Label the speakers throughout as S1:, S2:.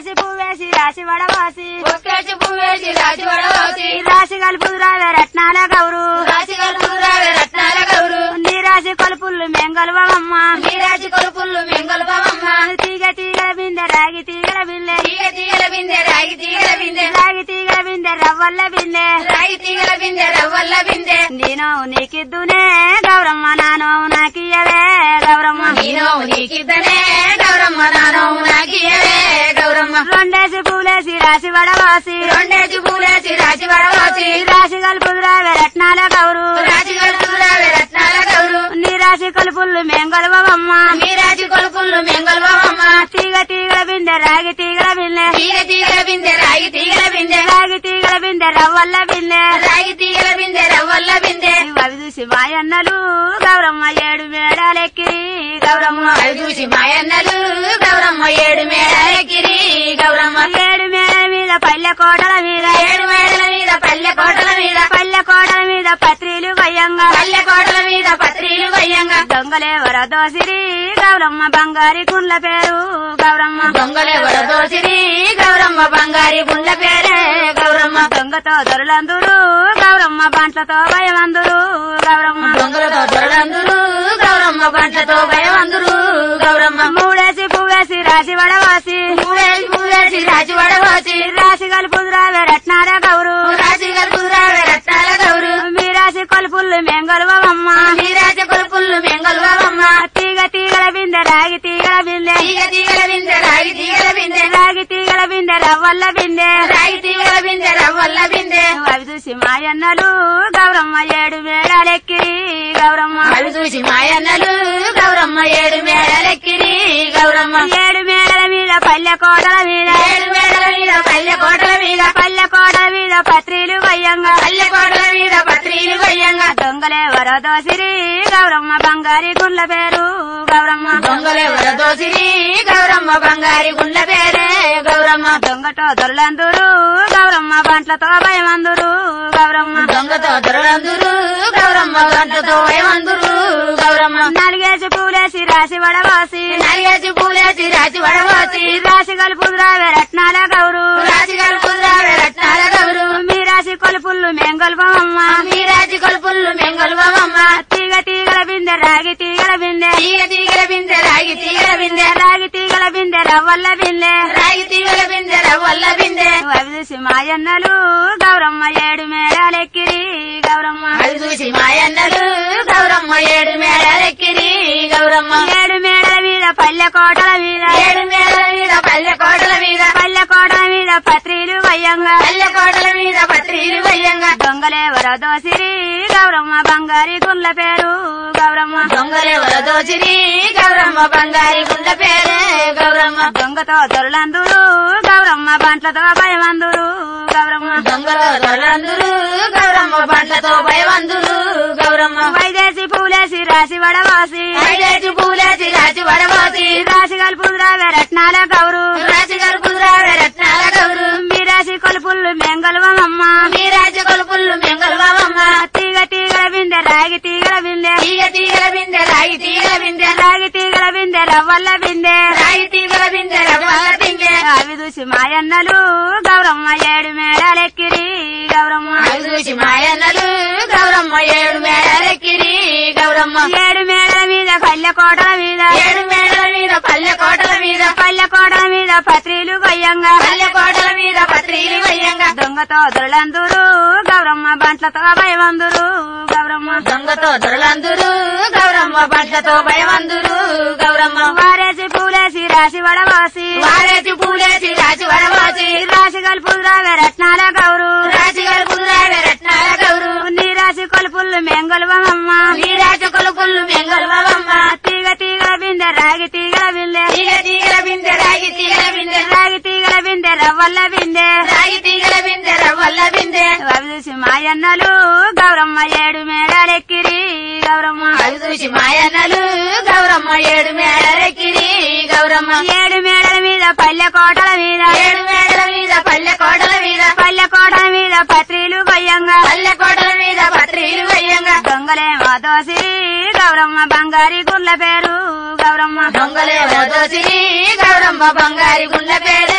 S1: ఒక్కేసి పువ్వేసి రాసి వడవాసి
S2: ఒక్కేసి పువ్వేసి రాసి వడవాసి
S1: రాసి కలుపుదు రావే రత్నాల గౌరు
S2: రాసి కలుపులు రావే రత్నాల గౌరు
S1: నీ రాసి కొలుపులు మెంగలువమ్మ
S2: నీరాజి కొలుపులు మెంగళబావమ్మ
S1: తీగ తీగల బిందె రాగి తీగల బిల్లె
S2: తీగ తీగల బిందె రాగి తీగల బిందె
S1: రాగి తీగల బిందె రవ్వల్ల బిందె
S2: రాగి తీగల బిందె రవ్వల్ల బిందె
S1: నేను నీకిద్దునే గౌరమ్మ నానో నాకియవే గౌరమ్మ
S2: నేను నీకిద్దనే గౌరమ్మ నాను నాకియవే గౌరమ్మ
S1: రెండేసి పూలేసి రాసి వడవాసి
S2: రెండేసి పూలేసి రాసి వడవాసి
S1: రాసి కలుపుదు రావే రత్నాల గౌరు
S2: రాసి కలుపులు రావే రత్నాల గౌరు
S1: నీ రాసి కొలుపులు మెంగలువమ్మ
S2: నీరాజి కొలుపులు మెంగళబావమ్మ
S1: తీగ తీగల బిందె రాగి తీగల బిల్లె
S2: తీగ తీగల బిందె రాగి తీగల బిందె
S1: రాగి తీగల బిందె రవ్వల్ల బిల్లె
S2: రాగి తీగల బిందె రవ్వల్ల బిందె
S1: అవి చూసి మాయన్నలు గౌరమ్మ ఏడు మేడాలెక్కి గౌరమ్మ
S2: అవి చూసి మాయన్నలు గౌరమ్మ ఏడు మేడలెక్కిరి గౌరమ్మ
S1: ఏడు మేడల మీద పల్లె కోటల మీద
S2: ఏడు మేడల మీద పల్లె కోటల మీద
S1: పల్లె కోటల మీద పత్రిలు వయ్యంగా
S2: పల్లె కోటల మీద పత్రిలు వయ్యంగా
S1: దొంగలేవర దోసిరి గౌరమ్మ బంగారి కుండ్ల పేరు గౌరమ్మ
S2: దొంగలే వరదోసిరి గౌరమ్మ బంగారి గుండె పేరే గౌరమ్మ
S1: దొంగతో దొరలందురు గౌరమ్మ బంట్లతో భయమందురు గౌరమ్మ
S2: దొంగలతో దొరలందురు గౌరమ్మ పంటతో భయవందురు గౌరమ్మ
S1: మూడేసి పువ్వేసి రాసి వడవాసి
S2: మూడేసి మూడేసి రాజు వడవాసి
S1: రాసి కలుపుదు రావే రత్నాల గౌరు
S2: రాజు గల్పురావే రత్నాల గౌరు
S1: మీ రాసి కొలుపులు మెంగలువమ్మ
S2: నీరాజ కొలుపులు మెంగళబావమ్మ
S1: తీగ తీగల బిందె రాగి తీగల బిందె
S2: తీగ తీగల బిందె రాగి తీగల బిందె
S1: రాగి తీగల బిందె రవ్వల్ల బిందె
S2: రాగి తీగల బిందె రవ్వల్ల బిందె
S1: అవి చూసి మాయన్నలు గౌరమ్మ ఏడు మేడాలెక్కి గౌరమ్మ
S2: అవి చూసి మాయన్నలు గౌరమ్మ ఏడు మేడలెక్కిరి గౌరమ్మ
S1: ఏడు మేడల మీద పల్లె కోటల మీద
S2: ఏడు మేడల మీద పల్లె కోటల మీద
S1: పల్లె కోటల మీద పత్రిలు వయ్యంగా
S2: పల్లె కోటల మీద పత్రిలు వయ్యంగా
S1: దొంగలే వరదోసిరి గౌరమ్మ బంగారి గుండ్ల పేరు గౌరమ్మ
S2: దొంగలే వరదోసిరి గౌరమ్మ బంగారి గుండె పేరే గౌరమ్మ
S1: దొంగతో దొరలందురు గౌరమ్మ బంట్లతో భయమందురు గౌరమ్మ
S2: దొంగతో దొరలందురు గౌరమ్మ గంటతో భయమందురు గౌరమ్మ
S1: నాలుగేసి పూలేసి రాసి వడవాసి
S2: నరిగేసి పూలేసి రాసి వడవాసి
S1: రాసి కలుపుదు రావే రత్నాల గౌరు
S2: రాసి కలుపురావే రత్నాల గౌరు
S1: మీ రాసి కొలుపులు మెంగల్పమమ్మ
S2: మీరాజి కొలుపులు మెంగళబావమ్మ
S1: తీగ తీగల బిందె రాగి తీగల బిందె
S2: తీగ తీగల బిందె రాగి తీగల బిందె
S1: రాగి తీగల బిందె రవ్వల్ల బిందె
S2: రాగి తీగల బిందె రవ్వల్ల బిందె
S1: అవి చూసి మాయన్నలు గౌరమ్మ ఏడు మేడాలెక్కిరి గౌరమ్మ
S2: అది చూసి మాయన్నలు గౌరమ్మ ఏడు మేడలెక్కిరి గౌరమ్మ
S1: ఏడు మేడల మీద పల్లె కోటల మీద
S2: ఏడు మేడల మీద పల్లె కోటల మీద
S1: పల్లె కోటల మీద పత్రిలు వయ్యంగా
S2: పల్లె కోటల మీద పత్రిలు వయ్యంగా
S1: దొంగలే వరదోసిరి గౌరమ్మ బంగారి గుండ్ల పేరు గౌరమ్మ
S2: దొంగలే వరదోచిరి గౌరమ్మ బంగారి గుండె పేరే గౌరమ్మ
S1: దొంగతో దొరలందురు గౌరమ్మ బంట్లతో భయమందురు గౌరమ్మ
S2: దొంగలో దొరలందురు గౌరమ్మ పంటతో భయవందురు గౌరమ్మ
S1: వైదేసి పూలేసి రాసి వడవాసి
S2: ఐదేసి పూలేసి రాసి వడవాసి
S1: రాసి కలుపుదు రావే రత్నాల గౌరు
S2: రాసి గలుపురావే రత్నాల గౌరు
S1: మీ రాసి కొలుపులు మెంగళవమ్మ
S2: మీరాజ కొలుపులు మెంగళబావమ్మ
S1: తీగ తీగల బిందె రాగి తీగల బిందె
S2: తీగ తీగల బిందె రాగి తీగల బిందె
S1: రాగి తీగల బిందె రవ్వల్ల బిందె
S2: రాగి తీగల బిందె రవ్వల బిందె
S1: అవి చూసి మాయన్నలు గౌరమ్మ ఏడు మేడాలెక్కిరి గౌరమ్మ
S2: అవి చూసి మాయన్నలు గౌరమ్మ ఏడు మేడలెక్కిరి గౌరమ్మ
S1: ఏడు మేడల మీద పల్లె కోటల మీద
S2: ఏడు మేడల మీద పల్లె కోటల మీద
S1: పల్లె కోటల మీద పత్రిలు కొయ్యంగా
S2: పల్లె కోటల మీద పత్రిలు వయ్యంగా
S1: దొంగతో దొరలందురు గౌరమ్మ బంట్లతో భయవందురు గౌరమ్మ
S2: దొంగతో దొరలందురు గౌరమ్మ పంటతో భయవందురు గౌరమ్మ
S1: వారేసి పూలేసి రాసి వడవాసి
S2: వారేసి పూలేసి రాసి వడవాసి
S1: రాసి కలుపుదు రావే రత్నాల గౌరు
S2: రాసి గలుపురావే రత్నాల గౌరు
S1: నీ రాసి కొలుపులు మెంగళవమ్మ
S2: నీరాజ కొలుపులు మెంగళబావమ్మ
S1: తీగ తీగల బిందె రాగి తీగల బిందె
S2: తీగ తీగల బిందె రాగి తీగల బిందె
S1: రాగి తీగల బిందె రవ్వల్ల బిందె
S2: రాగి తీగల బిందె రవ్వల్ల బిందె
S1: అవి చూసి మాయన్నలు గౌరమ్మ ఏడు మేడాలెక్కిరి గౌరమ్మ
S2: అవి చూసి మాయన్నలు గౌరమ్మ ఏడు మేడలెక్కిరి గౌరమ్మ
S1: ఏడు మేడల మీద పల్లె కోటల మీద
S2: ఏడు మేడల మీద పల్లె కోటల మీద
S1: పల్లె కోటల మీద పత్రిలు కొయ్యంగా
S2: పల్లె కోటల మీద పత్రిలు వయ్యంగా
S1: దొంగలే దోసి గౌరమ్మ బంగారి గుండ్ల పేరు గౌరమ్మ
S2: దొంగలే వదోసిరి గౌరమ్మ బంగారి గుండె పేరే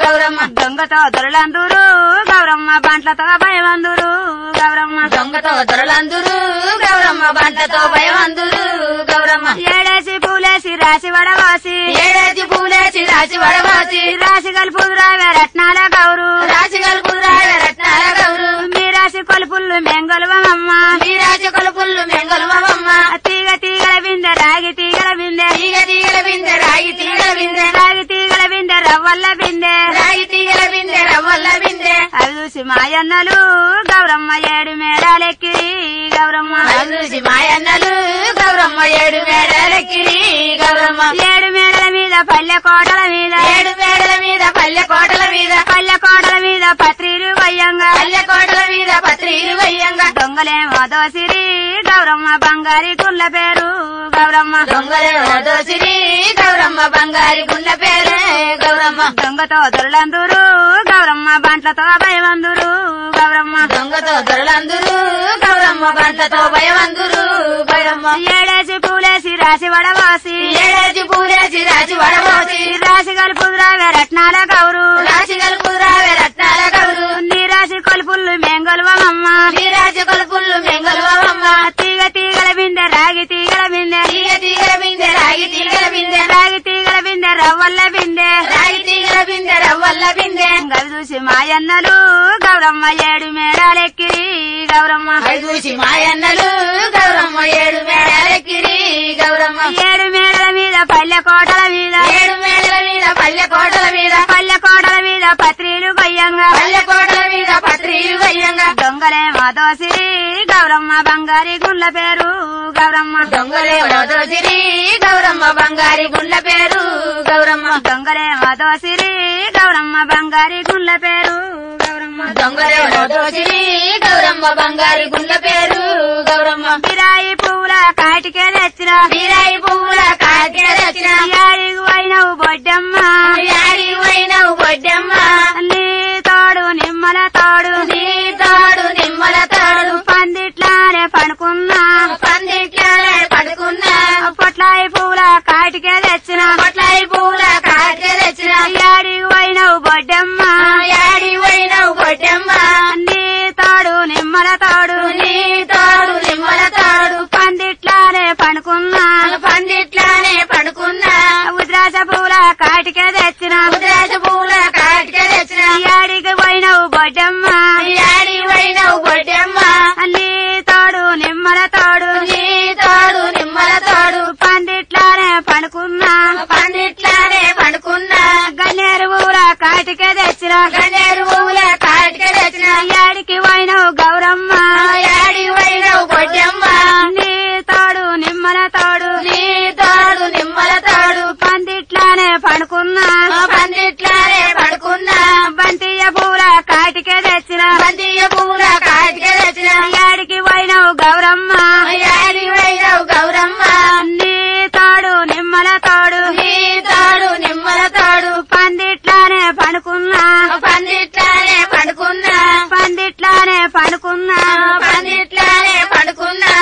S2: గౌరమ్మ
S1: దొంగతో దొరలందరూ గౌరమ్మ బంట్లతో భయమందురు గౌరమ్మ
S2: దొంగతో దొరలందురు గౌరమ్మ బంటతో భయమందురు గౌరమ్మ
S1: ఏడేసి పూలేసి రాసి వడవాసి
S2: ఏడేసి పూలేసి రాసి వడవాసి
S1: రాసి కలుపుదురావే రత్నాల గౌరు
S2: రాసి కలుపురాయ రత్నాల గౌరు
S1: మీ రాసి కొలుపుళ్ళు మెంగలువమ్మ
S2: మీ రాజ కొలుపుల్లు మెంగలుమమ్మ
S1: తీగ తీగల బిందె రాగి తీగల బిందె
S2: తీగ తీగల బిందె రాగి తీగల బిందె
S1: రాగి తీగల బిందె రవ్వల్ల బిందె
S2: రాగి తీగల బిందె రవ్వల్ల బిందె
S1: అవి చూసి మాయన్నలు గౌరమ్మ ఏడు మేడాలెక్కి గౌరమ్మ
S2: చూసి మాయన్నలు గౌరమ్మ ఏడు మేడలెక్కిరి గౌరమ్మ
S1: ఏడు మేడల మీద పల్లె కోటల మీద
S2: ఏడు మేడల మీద పల్లె కోటల మీద
S1: పల్లె కోటల మీద పత్రిలు వయ్యంగా
S2: పల్లె కోటల మీద పత్రిలు వయ్యంగా
S1: దొంగలేమో దోసిరి గౌరమ్మ బంగారి కుళ్ళ పేరు గౌరమ్మ
S2: దొంగలే దోసిరి గౌరమ్మ బంగారి గుండె పేరు గౌరమ్మ
S1: దొంగతో దొరలందరూ గౌరమ్మ బంట్లతో భయమందురు గౌరమ్మ
S2: దొంగతో దొరలందురు గౌరమ్మ బంటతో భయమందురు భయమ్మ
S1: ఏడేసి పూలేసి రాసి వడవాసి
S2: ఏడేసి పూలేసి రాసి వడబోసి
S1: రాసి కలుపుదురావే రత్నాల గౌరు
S2: రాసి కలుపురావే రత్నాల గౌరు
S1: నీ రాసి కొలుపుళ్ళు మెంగలువమ్మ
S2: నీ రాజు కొలుపుల్లు మెంగలువమ్మ
S1: తీగ తీగల బిందె రాగి తీగల బిందె
S2: తీగ తీగల బిందె రాగి తీగల బిందె
S1: రాగి తీగల బిందె రవ్వల్ల బిందె
S2: రాగి తీగల బిందె రవ్వల్ల బిందె
S1: గవి చూసి మాయన్నలు గౌరమ్మ ఏడు మేడాలెక్కి గౌరమ్మ
S2: అవి చూసి మాయన్నలు గౌరమ్మ ఏడు మేడలెక్కిరి గౌరమ్మ
S1: ఏడు మేడల మీద పల్లె కోటల మీద
S2: ఏడు మేడల మీద పల్లె కోటల మీద
S1: పల్లె కోటల మీద పత్రిలు కొయ్యంగా
S2: పల్లె కోటల మీద పత్రిలు వయ్యంగా
S1: దొంగలేమో దోసిరి గౌరమ్మ బంగారి గుండ్ల పేరు గౌరమ్మ
S2: దొంగలే దోసిరి గౌరమ్మ బంగారి గుండ్ల పేరు గౌరమ్మ
S1: దొంగలేమో దోసిరి గౌరమ్మ బంగారి గుండ్ల పేరు గౌరమ్మ
S2: దొంగలే దోసిరి గౌరమ్మ బంగారి గుండ్ల పేరు గౌరమ్మ
S1: కిరాయి పువ్వుల కాటికే తెచ్చిన
S2: బీరాయి పువ్వుల కాకి తెచ్చిన
S1: యాడికి పోయినవు బొడ్డమ్మ
S2: యాడి పోయినవు బొడ్డమ్మ
S1: నీ తోడు నిమ్మల తోడు
S2: నీ తాడు నిమ్మల తాడు
S1: పందిట్లానే పడుకున్నా
S2: పందిట్లనే పడుకున్నా
S1: పొట్లాయి పువ్వుల కాటికే తెచ్చిన
S2: పొట్లాయి పువ్వుల కాకి తెచ్చిన
S1: యాడికి పోయినవు బొడ్డమ్మ
S2: యాడి పోయినవు బొడ్డమ్మ
S1: నీ తోడు నిమ్మల తోడు
S2: నీ తాడు నిమ్మల తాడు
S1: పందిట్లానే పడుకున్నా
S2: పందిట్లనే పడుకున్నా
S1: ఉద్రాస పూల కాటికే తెచ్చిన
S2: ఉద్రాజ పువ్వుల కాటికి తెచ్చిన
S1: యాడికి పోయినవు బొడ్డమ్మ
S2: యాడి పోయినవు బొడ్డమ్మ
S1: నీ తోడు నిమ్మల తోడు
S2: నీ తాడు నిమ్మల తాడు
S1: పందిట్లానే పడుకున్నా
S2: పందిట్లనే పడుకున్నా
S1: గన్నేరు పూల కాటికే తెచ్చిన
S2: గన్నేరు పువ్వుల కాటికి తెచ్చిన
S1: యాడికి పోయినవు గౌరమ్మ
S2: యాడి పోయినవు బొడ్డమ్మ
S1: నీ తోడు నిమ్మల తోడు
S2: నీ తాడు నిమ్మల తాడు
S1: పందిట్లానే పడుకున్నా
S2: పందిట్లనే పడుకున్నా
S1: బంతియ్య పూల కాటికే తెచ్చిన
S2: బంతియ పువ్వుల కాటికి తెచ్చిన
S1: యాడికి పోయినవు గౌరమ్మ
S2: యాడి పోయినవు గౌరమ్మ
S1: నీ తోడు నిమ్మల తోడు
S2: నీ తాడు నిమ్మల తాడు
S1: పందిట్లానే పడుకున్నా
S2: పందిట్లనే పడుకున్నా
S1: పందిట్లానే పడుకున్నా
S2: పందిట్లనే పడుకున్నా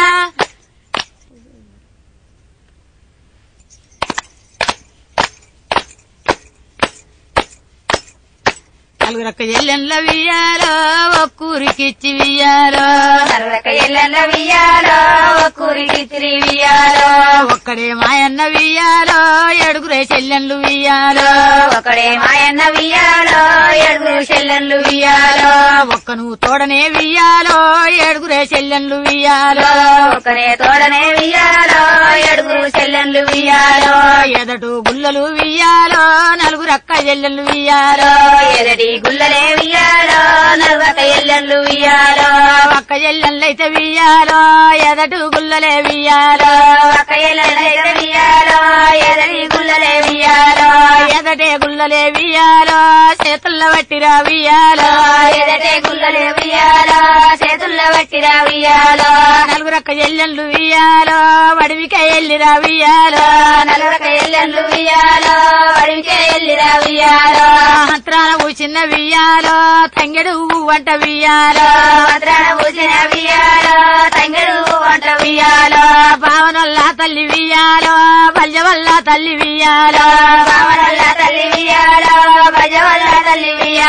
S3: నలుగురక్క ఎల్లెన్ల వియ్యాలో ఒక్కూరికిచ్చి వియ్యాలో
S2: నరక ఎల్లన్న వియ్యాలో ఒక్కూరికి తిరిగి వియ్యాలో
S3: ఒక్కడే మాయన్న వియ్యాలో ఏడుగురే చెల్లెన్లు వియ్యాలో
S2: ఒకడే మాయన్న వియ్యాలో ఏడుగురు చెల్లెన్లు వియ్యాలో
S3: ఒక్క నువ్వు తోడనే వియ్యాలో ఏడుగురే చెల్లెన్లు వియ్యాలో
S2: ఒకనే తోడనే వియ్యాలో ఏడుగురు చెల్లెన్లు వియ్యాలో
S3: ఎదటు గుల్లలు వియ్యాలో నలుగురక్క చెల్లెన్లు వియ్యాలో
S2: ఎదటి గుల్లలే వియ్యాలో నలుగక ఎల్లెన్లు వియ్యాలో
S3: ఒక్క చెల్లెన్లైతే వియ్యాలో ఎదటు గుల్లలే వియ్యాలో
S2: ఒక ఎల్లెన్లైతే వియ్యాలో ఎదటి గుల్లలే వియ్యాలో
S3: ఎదటే గుల్లలే వియ్యాలో చేతుల్లో పట్టిరా వియ్యాలో
S2: ఎదటే గుల్లలే వియ్యాలో చేతుల్లో పట్టిరా వియ్యాలో
S3: నలుగురక్క ఎల్లెన్లు వియ్యాలో వడివిక ఎల్లిరా వియ్యాలో
S2: నలుగురక ఎల్లెన్లు వియ్యాలో అడిగితే ఎల్లిరా వియ్యాలో
S3: మంత్రాల చిన్న వియ్యాలో తంగెడు వంట వియ్యాలో
S2: భద్రాన పూసిన వియ్యాలో తంగడు వంట వియ్యాలో
S3: భావనొల్ల తల్లి వియ్యాలో వల్ల వల్ల తల్లి వియ్యాలో
S2: భావనల్ల తల్లి వియ్యాలో భజవల్ల తల్లి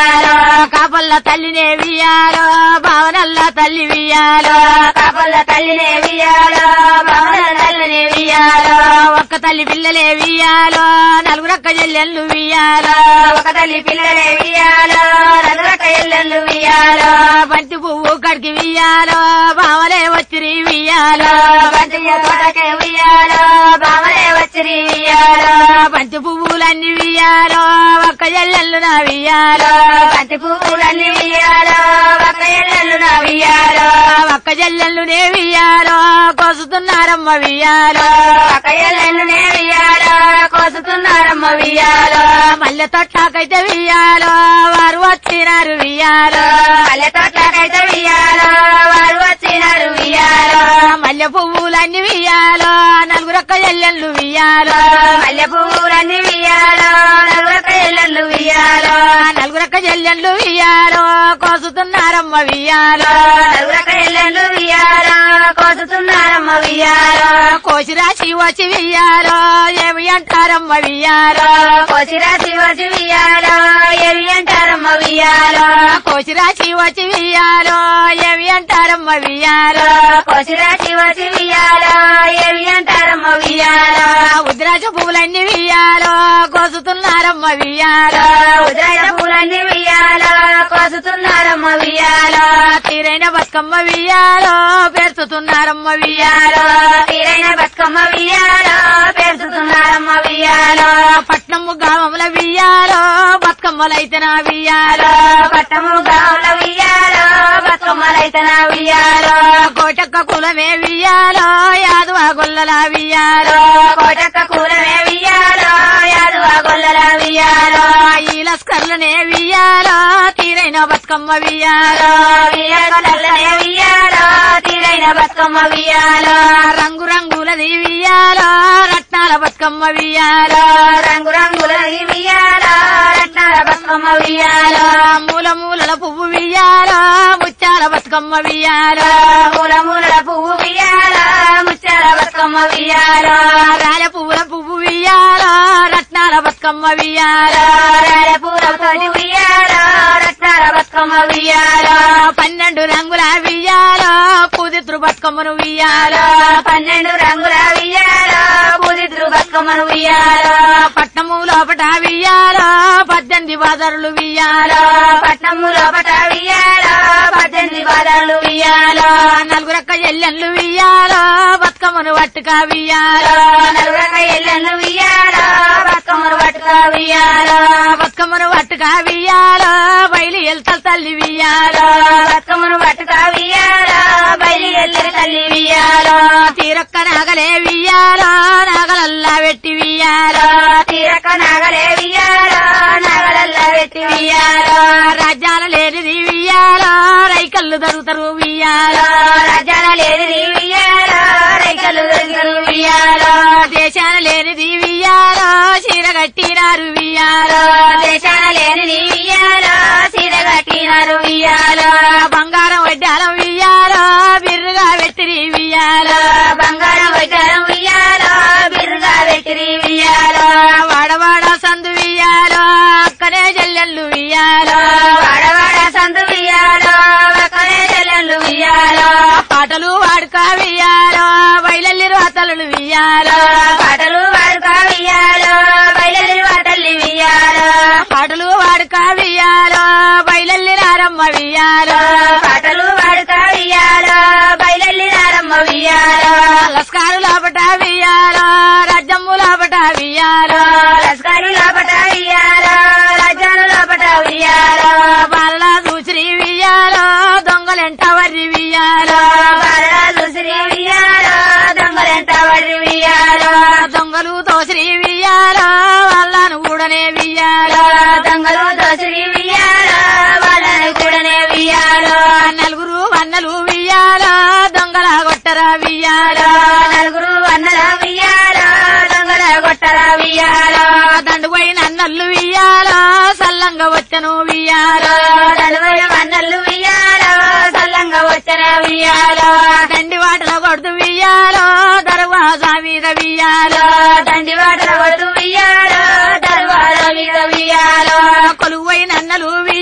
S2: వియాలో
S3: కాపల్ల తల్లినే వియాలో భావనల్ల తల్లి వియాలో
S2: కాపల్ల తల్లినే వియాలో భవన తల్లినే వియాలో
S3: ఒక్క తల్లి పిల్లలే వియాలో నలుగురక్క చెల్లెళ్ళు వియాలో
S2: ఒక తల్లి పిల్లలే వియాలో నలుగురక ఎల్లెళ్ళు వియాలో
S3: బంతి పువ్వు కడికి వియాలో భావలే వచ్చిరి వియాలో
S2: బంతియ తోటకే వియాలో బామలే వచ్చిరి వియాలో
S3: బంతి పువ్వులన్నీ వియాలో ఒక్క చెల్లెళ్ళు నా వియాలో
S2: బంతి పువ్వులన్నీ వియాలో ఒక ఎల్లెళ్ళు నా వియాలో
S3: ఒక్క చెల్లెళ్ళునే వియాలో కోసుతున్నారమ్మ వియాలో
S2: ఒక ఎల్లెళ్ళునే వియాలో కోసుతున్నారమ్మ వియాలో
S3: మల్లె తొట్టాకైతే వియాలో వారు వచ్చినారు వియాలో
S2: పల్లె తోటకైతే వియాలో వారు వచ్చినారు వియాలో
S3: మల్లె పువ్వులన్నీ వియాలో నలుగురొక్క చెల్లెళ్ళు వియాలో
S2: మల్లె పువ్వులన్నీ వియాలో నలుగురక ఎల్లెళ్ళు వియాలో
S3: నలుగురొక్క చెల్లెళ్ళు వియాలో కోసుతున్నారమ్మ వియాలో
S2: నలుగురక ఎల్లెళ్ళు వియాలో కోసుతున్నారమ్మ వియాలో
S3: కోసిరాశి వచ్చి వియాలో ఏమి అంటారమ్మ వియాలో
S2: కోసిరా శివసి వియాలో ఎవి అంటారమ్మ వియాలో
S3: కోసిరాశి వచ్చి వియాలో ఏమి అంటారమ్మ వియాలో
S2: కోసిరా శివసి వియాలో ఎవి అంటారమ్మ వియాలో
S3: ఉద్రాజ పువ్వులన్నీ వియాలో కోసుతున్నారమ్మ వియాలో
S2: ఉదయ పూలన్నీ వియాలో కోసుతున్నారమ్మ వియాలో
S3: తీరైన బతుకమ్మ వియాలో పేర్చుతున్నారమ్మ వియాలో
S2: తీరైన బతుకమ్మ వియాలో పెడుతున్నారమ్మ వియాలో
S3: పట్నము గ్రామముల వియాలో బతుకమ్మలైతే నా వియాలో
S2: పట్టము గావుల వియాలో బతుకమ్మలైతన వియాలో
S3: కోటక్క కులమే వియాలో యాదవ గొల్లల వియాలో
S2: కోటక్క కూలనే వియాలో యాదువ గొల్లల వియాలో
S3: ఈ లస్కర్లనే వియాలో తీరైన బతుకమ్మ వియాలో
S2: వియాలో నల్లనే వియాలో తీరైన బతుకమ్మ వియాలో
S3: రంగు రంగులది వియాలో రత్నాల బతుకమ్మ వియాలో
S2: రంగు రంగుల వియాలో రత్నాల బతుకమ్మ వియాలో
S3: మూల మూలల పువ్వు వియాలో ముత్యాల బతుకమ్మ వియాలో
S2: మూల మూల పువ్వు వియాలో ముచ్చాల బతుకమ్మ వియాలో
S3: రాల పువ్వుల పువ్వు వియాలో రత్నాల బతుకమ్మ వియాలో
S2: రాల పూల తోటి వియాలో రత్నాల బతుకమ్మ వియాలో
S3: పన్నెండు రంగుల వియాలో పూదిత్రు బతుకమ్మను వియాలో
S2: పన్నెండు రంగుల వియాలో పూదిద్రు బతుకమ్మను వియాలో
S3: పట్నము లోపట వియాలో పద్దెనిమిది బాదరులు వియాలో
S2: పట్నము లోపట వియాలో పద్దెనిమిది బాధలు వియాలో
S3: నలుగురక్క ఎల్లెన్లు వియాలో బతుకమ్మను పట్టుక వియాలో
S2: నలుగురక ఎల్లెన్ను వియాలో బతుకమ్మను పట్టుక వియాలో
S3: బతుకమ్మను పట్టుక వియాలో బయలు ఎల్తల్ తల్లి వియాలో
S2: బతుకమ్మను పట్టుక వియాలో బయలు ఎల్లరి తల్లి వియాలో
S3: తీరొక్క నాగలే వియాలో నాగలల్లా పెట్టి వియాలో
S2: తీరక నాగలే వియాలో నాగలల్లా పెట్టి వియాలో
S3: రాజ్యాల లేనిది వియాలో రైకల్లు దరుగుతారు వియాలో
S2: రాజాల లేనిది వియాలో రైకలు దొరికలు వియాలో
S3: దేశాన లేనిది వియాలో చీర కట్టినారు వియాలో
S2: దేశాల లేనిది వియాలో సీర కట్టినారు వియాలో
S3: బంగారం వడ్డాలం వియాలో బిర్రుగా పెట్టిరి వియాలో
S2: బంగారం వడ్డారం వియాలో బిరుగా పెట్టిరి వియాలో
S3: వాడవాడ సందు వియాలో అక్కనే చెల్లెళ్ళు వియాలో
S2: వాడవాడ సందు వియాలో ఒక్కనే చెల్లెళ్ళు వియాలో
S3: పాటలు వాడుక వియాలో బయలెల్లిరు అతలు వియాలో
S2: పాటలు వాడుక వియాలో బయలు తల్లి వియాలో
S3: పాటలు వాడుక వియాలో బయలెల్లిరారమ్మ వియాలో
S2: పాటలు వాడుక వియాలో బయలు నారమ్మ వియాలో
S3: లస్కారు లోపట వియాలో రాజ్యము లోపట వియాలో
S2: లస్కరు లోపట వియాలో రాజ్యాలు లోపట వియాలో
S3: బాలల చూసిరి వియాలో దొంగలెంట వర్రి వియాలో
S2: బాలరాజు శ్రీ వియాలో దొంగలెంట వడ్రి వియాలో
S3: దొంగలు తోసిరి వియాలో వాళ్ళను కూడనే వియాలో
S2: దొంగలు దోసిరి వియాలో వాళ్ళని కూడానే వియాలో
S3: నలుగురు వన్నలు వియాలో దొంగల కొట్టరా వియాలో
S2: నలుగురు వన్నల వియాలో దొంగల కొట్టర వియాలో
S3: దండుపోయి నన్నల్లు వియాలో సల్లంగా వచ్చను వియాలో
S2: నలుగురు వన్నలు వియాలో సల్లంగా వచ్చిన వియాలో
S3: దండి వాటలో కొడుతు వియాలో దర్వాజా మీద వియాలో
S2: దండి వాటల కొట్టు వియాలో దర్వాజ మీద వియాలో
S3: కొలువై నన్నలు వియాలో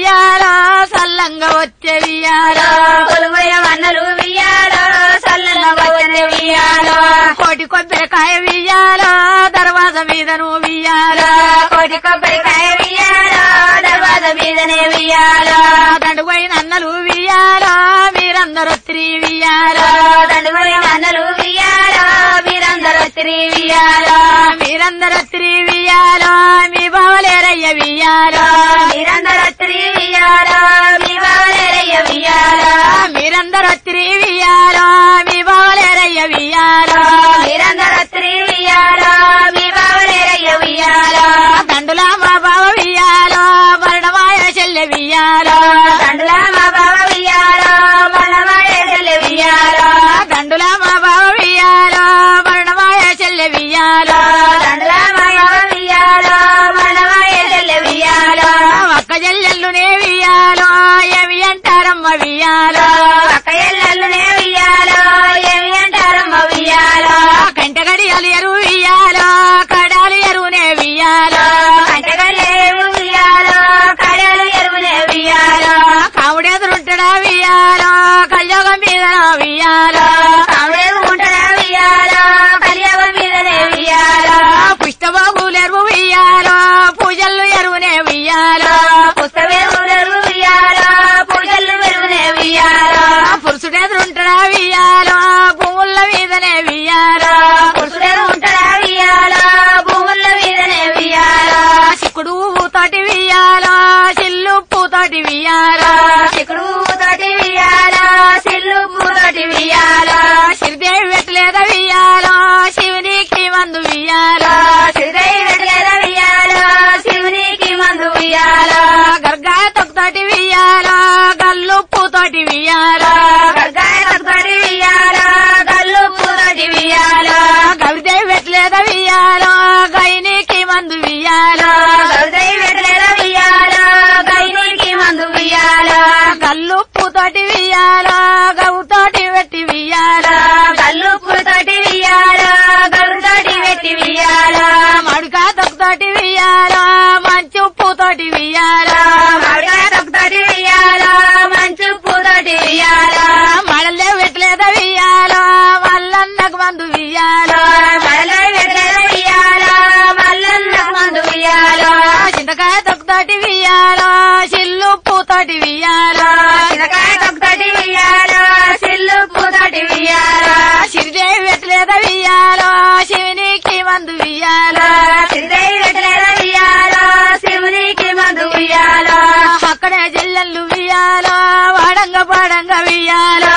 S3: వియాలో సల్లంగా వచ్చే వియాలో
S2: కొలువయ వన్నలు వియ్యాలో సల్లంగా వచ్చే వియ్యాలో
S3: కోటి కొబ్బరికాయ వియాలో దర్వాజ మీద నువ్వు వియాలో
S2: కోటి కొబ్బరికాయ వియ్యాలో దర్వాజ మీదనే వియ్యాలో
S3: దండుపోయిన అన్నలు వియాలో మీరందరూ స్త్రీ వియాలో
S2: దండుగొని వన్నలు వియ్యాలో మీరందరూ తిరి వియ్యాలో
S3: మీరందరూ స్త్రీ వియాలో మీ బావలేరయ్య వియాలో
S2: మీరందరూ తిరి వియ్యాలో మీ బావలేరయ్య వియ్యాలో
S3: మీరందరూ స్త్రీ వియాలో మీ బావలేరయ్య వియాలో
S2: మీరందరూ తిరి వియ్యాలో మీ బావలేరయ్య వియ్యాలో
S3: దండులా మా బావ వియాలో మరణమాయ చెల్లె వియాలో
S2: దండులా మా బావ వియ్యాలో మల్లవాడే చెల్లె వియ్యాలో
S3: దండులా మా బావ వియాలో మరణమాయ చెల్లె వియాలో
S2: దండులా మా బావ వియ్యాలో మల్లవాడే చెల్లె వియ్యాలో
S3: ఒక్క చెల్లెళ్ళునే వియాలో ఏమి అంటారమ్మ వియాలో
S2: అక్క ఎల్లెల్లునే వియ్యాలో ఏమి అంటారమ్మ వియ్యాలో
S3: కంటగడి అలియరు వియాలో కడాలి ఎరువునే వియాలో
S2: కంటగలేవు వియ్యాలో కడలు ఎరువునే వియ్యాలో
S3: కావుడెదురుంటడా వియాలో కళ్యోగం మీద వియాలో
S2: కావేరు ఉంటదా వియ్యాలో కలియవ మీదనే వియ్యాలో
S3: పుష్టబాబులెరువు వియాలో పూజలు ఎరువునే వియాలో
S2: పుస్తవేరు వియ్యాలో పూజలు వెరువునే వియ్యాలో
S3: పురుషుడెదురుంటడా వియాలో భూముల మీదనే వియాలో
S2: పురుషుడేరు ఉంటదా వియ్యాలో భూముల మీదనే వియ్యాలో
S3: చిక్కుడు తోటి వియాలో చిల్లు పూతోటి వియాలో
S2: చిక్కుడు తోటి వియ్యాలో సిల్లు పూతోటి వియ్యాలో
S3: శ్రీదేవి పెట్టలేద వియాలో శివునికి మందు వియాలో
S2: శ్రీదై వెడగల వియ్యాలో శివునికి మందు వియ్యాలో
S3: గర్గా తొక్కుతోటి వియాలో గల్లు పూతోటి వియాలో
S2: గర్గాయ తోటి వియ్యాలో గల్లు పూతోటి వియ్యాలో
S3: గవిదేవి పెట్టలేద వియాలో గైనికి మందు వియాలో
S2: శ్రీదై వెడగల వియ్యాలో గైనికి మందు వియ్యాలో
S3: గల్లు పూతోటి వియాలో గవుతోటి పెట్టి వియాలో
S2: గల్లు పూతోటి వియ్యాలో గల్లుతోటి పెట్టి వియ్యాలో
S3: మడుకా తొక్కుతోటి వియాలో మంచు పూతోటి వియాలో
S2: మామిడికాయ తొక్కుతోటి వియ్యాలో మంచు పూతోటి వియ్యాలో
S3: మడలే పెట్టలేద వియాలో మల్లన్నకు మందు వియాలో
S2: మరలో వెడగల వియ్యాలో మల్లన్నకు మందు వియ్యాలో
S3: చింతకాయ తొక్కుతోటి వియాలో చిల్లు పూతోటి వియాలో
S2: చిరకాయ తొక్కుతోటి వియ్యాలో సిల్లు పూతోటి వియ్యాలో
S3: సిరిదేవి పెట్టలేద వియాలో శివునికి మందు వియాలో
S2: శ్రీదేవి వెడగల వియ్యాలో శివునికి మందు వియ్యాలో
S3: అక్కడే జిల్లెళ్ళు వియాలో వాడంగ పాడంగ వియాలో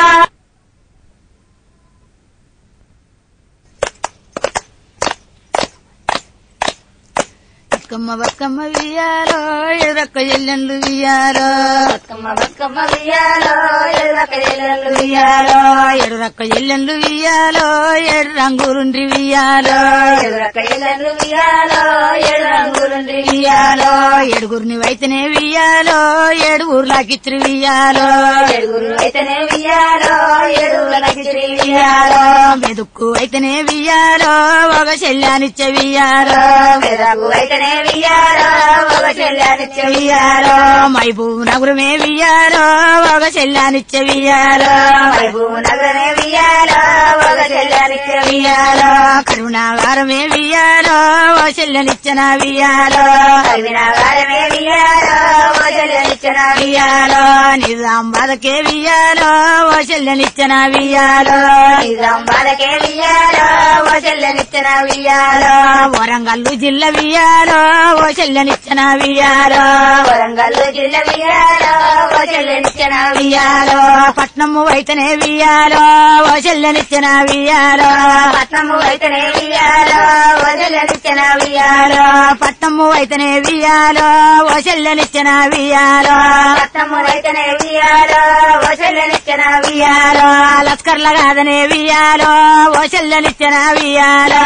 S3: బతుకమ్మ బతుకమ్మ వియాలో ఎదురక్క జిల్లెళ్ళు వియాలో
S2: బతుకమ్మ బతుకమ్మ వియ్యాలో ఎల్లక ఎల్లలు
S3: వియాలో ఎడురక్క జిల్లెళ్ళు వియాలో ఏడు రంగురుండ్రి వియాలో
S2: ఎల్లక ఎల్లలు వియ్యాలో ఏడు రంగులుండి
S3: వియాలో ఏడుగురిని వైతనే వియాలో ఏడు ఊర్లాకిత్రి వియాలో
S2: ఏడుగురు అయితేనే వియ్యాలో ఏడుగుల నగిరి
S3: వియాలో మెదుక్కు అయితేనే వియాలో ఒక శల్యానిచ్చే వియాలో
S2: మెదకు అయితేనే వియ్యాలో ఒక చెల్లానిచ్చే
S3: వియాలో మైబూ నగురమే వియాలో ఒక శల్యానిచ్చే వియాలో
S2: భూమి నగరనే వియ్యాలో ఒక చెల్లానిచ్చే
S3: వియాలో కరుణాగారమే వియాలో ఒక శల్యనిచ్చిన వియాలో
S2: వినాగారమే వియ్యాలో ఒక చెల్లానిచ్చిన
S3: వియాలో నిజాం బాధకే వియాలో ఓ శల్యనిచ్చిన వియాలో
S2: నిజాం బాలకే వియ్యాలో ఒక చెల్లనిచ్చిన వియ్యాలో
S3: వరంగల్లు జిల్లా వియాలో ఓ శల్యనిచ్చిన వియాలో
S2: వరంగల్ జిల్లా వియ్యాలో ఒక చెల్లనిచ్చిన
S3: వియాలో పట్నము అయితేనే వియాలో ఓ శల్యనిచ్చిన వియాలో
S2: పట్నము అయితేనే వియ్యాలో ఒక చెల్లనిచ్చిన వియ్యాలో
S3: వియాలో పట్నము అయితేనే వియాలో ఓ శల్యనిచ్చిన వియాలో
S2: పట్నము అయితేనే వియ్యాలో ఒక చెల్లనిచ్చిన
S3: వియాలో లస్కర్ల కాదనే వియాలో ఓ శల్యనిచ్చిన చెల్లెలిచ్చన వియాలో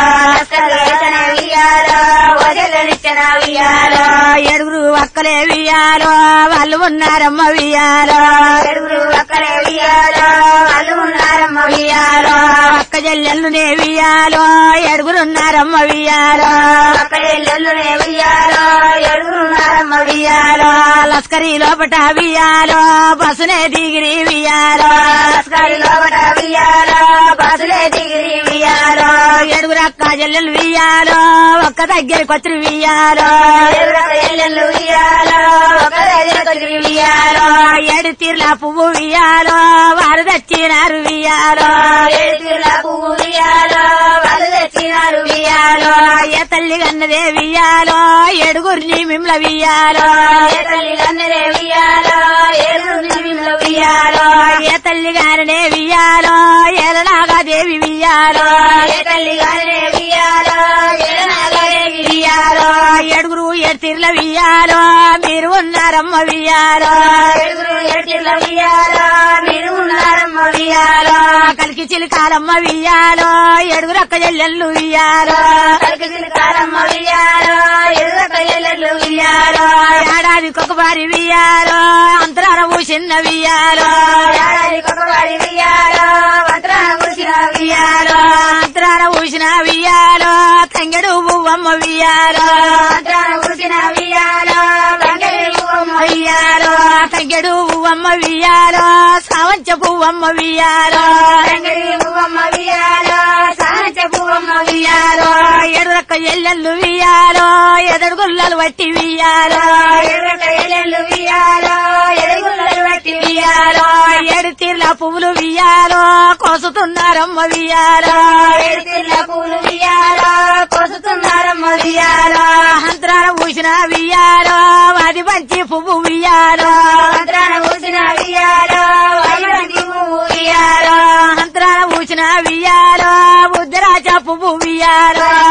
S3: ఏడుగురు అక్కలే వియాలో వాళ్ళు ఉన్నారమ్మ వియాలో వియాలో అక్క చెల్లెళ్ళు నే వియాలో ఏడుగురున్నారమ్మ వియాలో వియాలో లస్కరీ లోపట వియాలో బస్సునే దిగిరి వియాలో వియాలో ఏడుగురు అక్క చెల్లెలు వియాలో ఒక్క దగ్గరికి వచ్చి వియాలో వియాలో ఏడు తీర్ల పువ్వు వియాలో వారు తెచ్చినారు వియాలో వియాలో ఏ తల్లి కన్నదే వియాలో ఏడుగురిని మిమ్ల వియాలో వియాలో ఏ తల్లి గారినే వియాలో ఏలనాగా దేవి వియాలో వియాలో ఏడుగురు ఏడు తీర్ల వియాలో మీరు ఉన్నారమ్మ వియాలో వియాలో కలికి చిలికాలమ్మ వియాలో ఏడుగురు అక్క చెల్లెళ్ళు వియాలో వియాలో ఏడాదికి ఒక వారి వియాలో అంతరాన ఊసిన వియాలో వియాలో అంతరాన ఊసిన వియాలో తంగెడు పువ్వమ్మ వియాలో వియాలో తంగెడు పువ్వమ్మ వియాలో సావంచ పువ్వమ్మ వియాలో వియాలో ఏడు రక్క ఎల్లెళ్ళు వియాలో ఎదడు గుల్లలు వట్టి వియాలో వియాలో ఏడు తీర్ల పువ్వులు వియాలో కోసుతున్నారమ్మ వియాలో వియాలో అంతరాన ఊసిన వియాలో అది మంచి పువ్వు వియాలో వియాలో అంతరాన ఊసిన వియాలో బుద్ధరాజ పువ్వు వియాలో